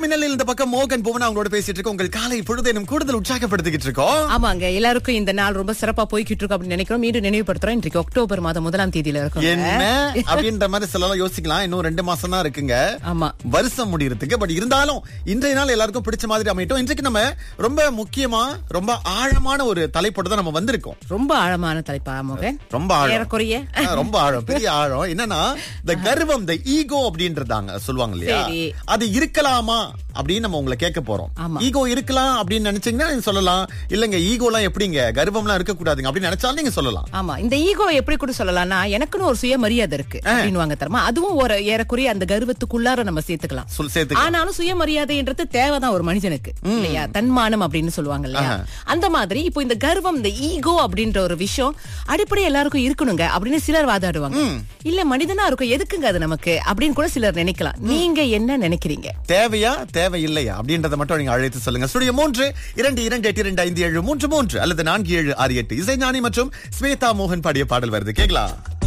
மின்னலில் இந்த பக்கம் மோகன் புவனா அவங்களோட பேசிட்டு இருக்கோம் உங்கள் காலை பொழுதேனும் கூடுதல் உற்சாகப்படுத்திக்கிட்டு இருக்கோம் ஆமாங்க எல்லாருக்கும் இந்த நாள் ரொம்ப சிறப்பா போய்கிட்டு இருக்கு அப்படின்னு நினைக்கிறோம் மீண்டும் நினைவுபடுத்துறோம் இன்றைக்கு அக்டோபர் மாதம் முதலாம் தேதியில இருக்கும் என்ன அப்படின்ற மாதிரி சிலலாம் யோசிக்கலாம் இன்னும் ரெண்டு மாசம் தான் இருக்குங்க ஆமா வருஷம் முடியறதுக்கு பட் இருந்தாலும் இன்றைய நாள் எல்லாருக்கும் பிடிச்ச மாதிரி அமையட்டும் இன்றைக்கு நம்ம ரொம்ப முக்கியமா ரொம்ப ஆழமான ஒரு தலைப்போடு தான் நம்ம வந்திருக்கோம் ரொம்ப ஆழமான தலைப்பா மோகன் ரொம்ப ஆழம் ஏறக்குறைய ஆ, ரொம்ப ஆழம் பெரிய ஆழம் என்னன்னா இந்த கர்வம் இந்த ஈகோ அப்படின்றதாங்க சொல்லுவாங்க இல்லையா சரி. அது இருக்கலாமா அப்படின்னு நம்ம உங்களை கேட்க போறோம் ஆமா. ஈகோ இருக்கலாம் அப்படின்னு நினைச்சீங்கன்னா நீங்க சொல்லலாம் இல்லங்க ஈகோலாம் எப்படிங்க கர்வம்லாம் இருக்க கூடாதுங்க அப்படின்னு நினைச்சாலும் நீங்க சொல்லலாம் ஆமா இந்த ஈகோ எப்படி கூட சொல்லலாம்னா எனக்குன்னு ஒரு சுயமரியாதை இருக்கு அப்படின்னுவாங்க தரமா அதுவும் ஒரு ஏறக்குறைய அந்த கர்வத்துக்குள்ளார நம்ம சேர்த்துக்கலாம் சொல் சேர்த்து ஆனாலும் சுயமரியாதைன்றது தேவைதான் ஒரு மனிதனுக்கு இல்லையா தன்மானம் அப்படின்னு சொல்லுவாங்க இல்லையா அந்த மாதிரி இப்போ இந்த கர்வம் இந்த ஈகோ அப்படின்ற ஒரு விஷயம் அடிப்படை எல்லாருக்கும் இருக்கணுங்க அப்படின்னு சிலர் வாதாடுவாங்க இல்ல மனிதனா இருக்கும் எதுக்குங்க அது நமக்கு அப்படின்னு கூட சிலர் நினைக்கலாம் நீங்க என்ன நினைக்கிறீங்க தேவையா தேவையில்லையா அப்படின்றத மட்டும் நீங்க அழைத்து சொல்லுங்க ஸ்டுடியோ மூன்று இரண்டு இரண்டு எட்டு இரண்டு ஐந்து ஏழு மூன்று மூன்று அல்லது நான்கு ஏழு ஆறு எட்டு இசைஞானி மற்றும் ஸ்வேதா மோகன் பாடிய பாடல் வருது கேக்கலாம்